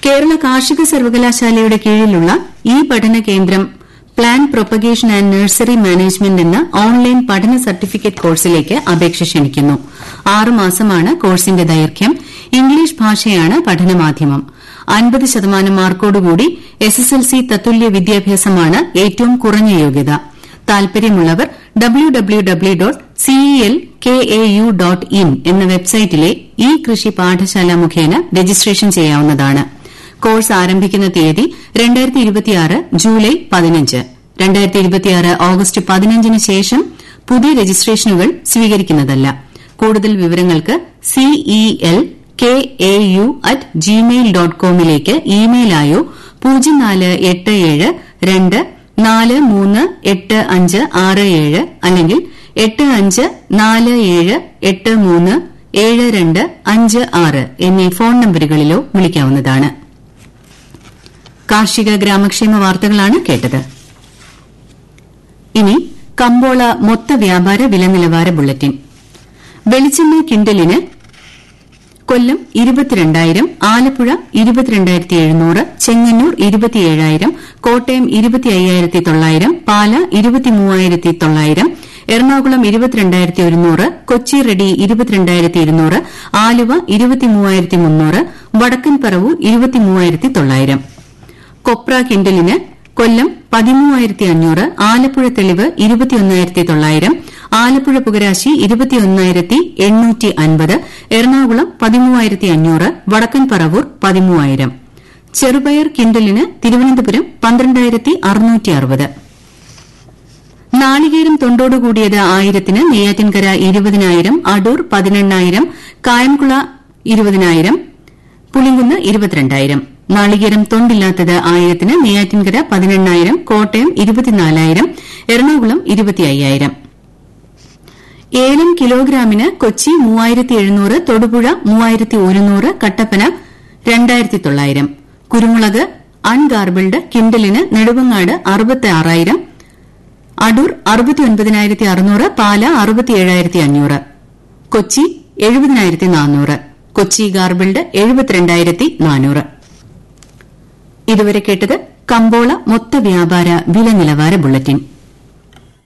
കേരള കാർഷിക സർവകലാശാലയുടെ കീഴിലുള്ള ഈ പഠന കേന്ദ്രം plan propagation and nursery management എന്ന ഓൺലൈൻ പഠന സർട്ടിഫിക്കറ്റ് കോഴ്സിലേക്ക് അപേക്ഷ ക്ഷണിക്കുന്നു ആറ് മാസമാണ് കോഴ്സിന്റെ ദൈർഘ്യം ഇംഗ്ലീഷ് ഭാഷയാണ് പഠനമാധ്യമം അൻപത് ശതമാനം മാർക്കോടുകൂടി എസ്എസ്എൽസി തത്തുല്യ വിദ്യാഭ്യാസമാണ് ഏറ്റവും കുറഞ്ഞ യോഗ്യത താൽപര്യമുള്ളവർ W W W dot CEL K A U dot in എന്ന വെബ്സൈറ്റിലെ ഇ കൃഷി പാഠശാല മുഖേന രജിസ്ട്രേഷൻ ചെയ്യാവുന്നതാണ് കോഴ്സ് ആരംഭിക്കുന്ന തീയതി ജൂലൈ പതിനഞ്ച് ഓഗസ്റ്റ് പതിനഞ്ചിന് ശേഷം പുതിയ രജിസ്ട്രേഷനുകൾ സ്വീകരിക്കുന്നതല്ല കൂടുതൽ വിവരങ്ങൾക്ക് CEL K A U at Gmail dot കോമിലേക്ക് ഇമെയിലായോ പൂജ്യം നാല് എട്ട് ഏഴ് രണ്ട് നാല് മൂന്ന് എട്ട് അഞ്ച് ആറ് ഏഴ് അല്ലെങ്കിൽ എട്ട് അഞ്ച് നാല് ഏഴ് എട്ട് മൂന്ന് ഏഴ് രണ്ട് അഞ്ച് ആറ് എന്നീ ഫോൺ നമ്പറുകളിലോ വിളിക്കാവുന്നതാണ് കാർഷിക ഗ്രാമക്ഷേമ വാർത്തകളാണ് കേട്ടത് ഇനി കമ്പോള മൊത്ത വ്യാപാര വില നിലവാര ബുള്ളറ്റിൻ വെളിച്ചെണ്ണ കിണ്ടലിന് കൊല്ലം ഇരുപത്തിരണ്ടായിരം ആലപ്പുഴ ഇരുപത്തിരണ്ടായിരത്തി എഴുന്നൂറ് ചെങ്ങന്നൂർ ഇരുപത്തിയേഴായിരം കോട്ടയം ഇരുപത്തി അയ്യായിരത്തി തൊള്ളായിരം പാല ഇരുപത്തിമൂവായിരത്തി തൊള്ളായിരം എറണാകുളം ഇരുപത്തിരണ്ടായിരത്തി ഒരുന്നൂറ് കൊച്ചി റെഡി ഇരുപത്തിരണ്ടായിരത്തി ഇരുന്നൂറ് ആലുവ ഇരുപത്തിമൂവായിരത്തി മുന്നൂറ് വടക്കൻ പറവൂർ ഇരുപത്തിമൂവായിരത്തി തൊള്ളായിരം കൊപ്ര കിൻഡലിന് കൊല്ലം പതിമൂവായിരത്തി അഞ്ഞൂറ് ആലപ്പുഴ തെളിവ് ഇരുപത്തിയൊന്നായിരത്തി തൊള്ളായിരം ആലപ്പുഴ പുകരാശി ഇരുപത്തിയൊന്നായിരത്തി എണ്ണൂറ്റി അൻപത് എറണാകുളം പതിമൂവായിരത്തി അഞ്ഞൂറ് വടക്കൻ പറവൂർ പതിമൂവായിരം ചെറുപയർ കിൻഡലിന് തിരുവനന്തപുരം പന്ത്രണ്ടായിരത്തി അറുന്നൂറ്റി അറുപത് നാളികേരം തൊണ്ടോടുകൂടിയത് ആയിരത്തിന് നെയ്യാറ്റിൻകര ഇരുപതിനായിരം അടൂർ പതിനെണ്ണായിരം കായംകുള ഇരുപതിനായിരം പുളിങ്കുന്ന് ഇരുപത്തിരണ്ടായിരം നാളികേരം തൊണ്ടില്ലാത്തത് ആയിരത്തിന് നെയ്യാറ്റിൻകര പതിനെണ്ണായിരം കോട്ടയം ഇരുപത്തിനാലായിരം എറണാകുളം ഇരുപത്തി അയ്യായിരം ഏലം കിലോഗ്രാമിന് കൊച്ചി മൂവായിരത്തി എഴുന്നൂറ് തൊടുപുഴ മൂവായിരത്തി ഒരുന്നൂറ് കട്ടപ്പന രണ്ടായിരത്തി തൊള്ളായിരം കുരുമുളക് അൺഗാർബിൾഡ് കിൻഡലിന് നെടുവങ്ങാട് അറുപത്തി ആറായിരം അടൂർ അറുപത്തിയൊൻപതിനായിരത്തി അറുന്നൂറ് പാല അറുപത്തിയേഴായിരത്തി അഞ്ഞൂറ് കൊച്ചി എഴുപതിനായിരത്തി നാനൂറ് കൊച്ചി ഗാർബിൾഡ് എഴുപത്തിരണ്ടായിരത്തി നാനൂറ് ഇതുവരെ കേട്ടത് കമ്പോള മൊത്ത വ്യാപാര വില നിലവാര ബുള്ളറ്റിൻ